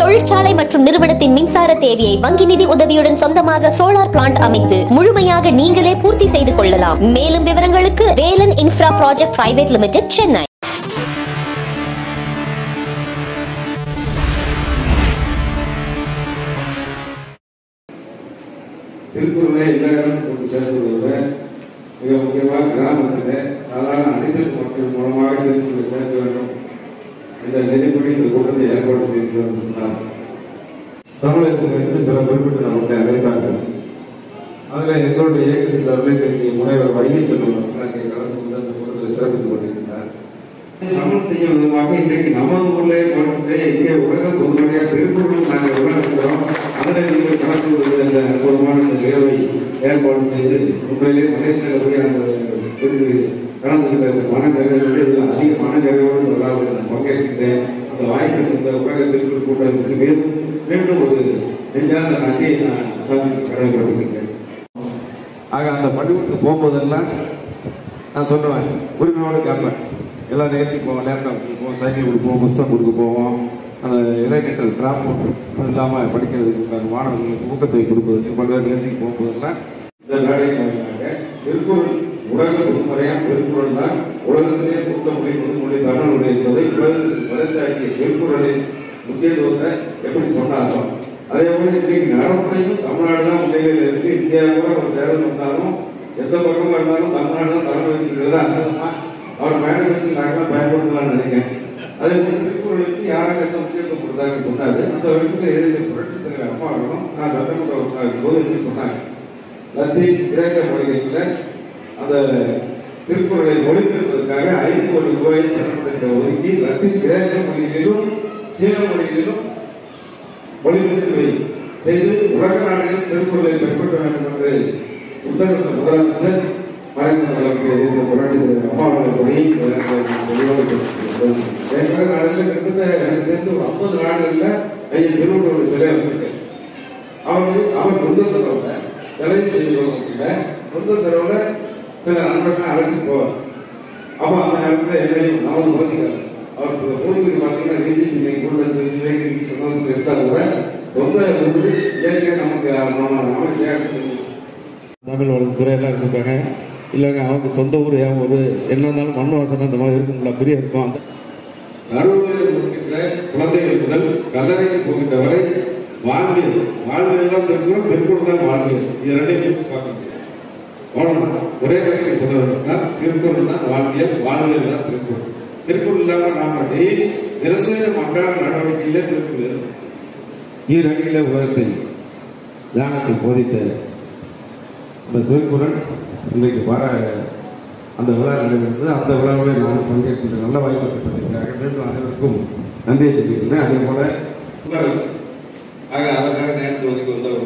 தொழிற்சாலை மற்றும் நிறுவனத்தின் மின்சார தேவையை வங்கி நிதி உதவியுடன் சொந்தமாக சோலார் பிளான்ட் அமைத்து முழுமையாக நீங்களே பூர்த்தி செய்து கொள்ளலாம் மேலும் விவரங்களுக்கு Velan infra project private limited Chennai திருக்குறளை எல்லா இடமும் கொண்டு சேர்ப்பதை மிக முக்கியமாக கிராமத்தில் சாதாரண அனைத்து மக்கள் மூலமாக திருக்குறளை சேர்க்க வேண்டும் என்ற நெறிப்படி இந்த கூட்டத்தை ஏற்பாடு செய்து சொன்னார் தமிழகத்தில் இருந்து சில குறிப்பிட்ட நம்மளை அழைத்தார்கள் அதில் எங்களுடைய இயக்கத்தின் சார்பில் இங்கே முனைவர் வைகை செல்வம் அங்கே கலந்து கொண்டு அந்த கூட்டத்தில் சிறப்பித்துக் கொண்டிருக்கிறார் சமன் செய்யும் விதமாக இன்றைக்கு நமது ஊரிலே மட்டுமே இங்கே உலக பொதுமறையாக திருக்குறளும் நாங்கள் உலகத்துறோம் அதில் நீங்கள் கலந்து கொள்வது என்ற அற்புதமான இந்த நிகழ்வை ஏற்பாடு செய்து உண்மையிலே மலேசியாவில் போய் அந்த விருது கலந்து மன நிறைவோடு இதில் அதிக மன நிறைவோடு சொல்லாமல் நான் பங்கேற்கின்றேன் அந்த வாய்ப்பு இந்த உலக திருக்குறள் கூட்டத்துக்கு மீண்டும் மீண்டும் ஒரு நெஞ்சாத நன்றியை நான் அரசாங்கம் கடமைப்பட்டிருக்கின்றேன் ஆக அந்த பள்ளிக்கூடத்துக்கு போகும்போதெல்லாம் நான் சொல்லுவேன் உரிமையோடு கேட்பேன் எல்லா நிகழ்ச்சிக்கு போவோம் லேப்டாப் போவோம் சைக்கிள் கொடுப்போம் புஸ்தகம் கொடுக்க போவோம் அந்த இளைஞர்கள் டிராப் அது இல்லாமல் படிக்கிறதுக்கு உண்டான மாணவர்களுக்கு ஊக்கத்தொகை கொடுப்பதற்கு பல்வேறு நிகழ்ச்சிக்கு போகும்போதெல்லாம் இந்த வேலையை வாங்கினாங்க திருக்குறள் உலக பொதுமுறையாக திருக்குறள் தான் உலகத்திலே மூத்த மொழி பொதுமொழி தமிழ்மொழி என்பதை உலகத்துக்கு பரிசாக்கிய திருக்குறளின் முக்கியத்துவத்தை எப்படி சொன்னாலும் அதே போல இன்னைக்கு நடைமுறையும் தமிழ்நாடு தான் முன்னிலையில் இருக்கு இந்தியா கூட ஒரு தேர்தல் வந்தாலும் எந்த பக்கமா இருந்தாலும் தமிழ்நாடு தான் தலைமை வைக்கிறது அர்த்தமா அவர் மேடை வச்சு நாங்களாம் பயன்படுத்தலாம்னு நினைக்கிறேன் அதே போல திருக்குறளுக்கு யாரும் எந்த முக்கியத்துவம் கொடுத்தாங்கன்னு சொன்னாரு அந்த வருஷத்துல எழுதிய புரட்சி தலைவர் அம்மா அவர்களும் நான் சட்டமன்ற உறுப்பினர் போது என்ன சொன்னாங்க லத்தீன் கிரேக்க மொழிகளில் அந்த திருக்குறளை மொழிபெயர்ப்பதற்காக ஐந்து கோடி ரூபாயை சட்டமன்றத்தை ஒதுக்கி லத்தீன் கிரேக்க மொழிகளிலும் சீன மொழிகளிலும் மொழிபெயர்ப்பு செய்து உலக நாடுகளில் திருக்குறளை பின்பற்ற வேண்டும் என்று உத்தரவிட்ட முதலமைச்சர் மறைந்த முதலமைச்சர் இந்த புரட்சி தலைவர் அம்மா அவர்கள் படி வேற நாடுகளில் கிட்டத்தட்ட எனக்கு தெரிந்து ஒரு ஐம்பது நாடுகளில் ஐயா திருவள்ளுவர் சிலை வச்சிருக்கேன் அவரு அவர் சொந்த செலவுல சிலை செய்வதில் சொந்த செலவுல சில நண்பர்கள் அழைத்து போவார் அப்போ அந்த நேரத்தில் என்னையும் நமது பகுதிகள் அவர் ஊருக்கு பார்த்தீங்கன்னா பிஜேபி இன்னைக்கு கூட சிவகங்கை சொந்தத்தில் இருந்தால் கூட சொந்த வந்து இயற்கை நமக்கு நம்ம நம்ம சேர்த்து தமிழ் வளர்த்துறை எல்லாம் இருந்திருக்காங்க இல்லைங்க அவங்க சொந்த ஊர் என் ஊர் என்ன இருந்தாலும் மண் வாசனை அந்த மாதிரி இருக்குங்களா பெரிய இருக்கும் அந்த கருவிலே இருக்கின்ற குழந்தைகள் முதல் கல்லறைக்கு போகின்ற வரை வாழ்வியல் வாழ்வியல் தான் திருக்குறள் திருக்குறள் தான் வாழ்வியல் இது ரெண்டையும் பிரிச்சு பார்க்க முடியாது அவ்வளவுதான் ஒரே வகையில் சொல்ல வேண்டும்னா திருக்குறள் தான் வாழ்வியல் வாழ்வியல் தான் திருக்குறள் திருக்குறள் இல்லாம நாம டெய்லி தினசரி அன்றாட நடவடிக்கையில திருக்குறள் இருக்கும். ஈரடியில உலகத்தை ஞானத்தை போதித்த இந்த திருக்குறள் இன்றைக்கு வர அந்த விழா நடைபெற்றது அந்த விழாவில் நான் பங்கேற்கின்ற நல்ல வாய்ப்பு பெற்றதற்காக மீண்டும் அனைவருக்கும் நன்றியை சொல்லியிருந்தேன் அதே போல உட்காருங்க. ஆக அதற்காக நேரத்தில் ஒதுக்கி வந்த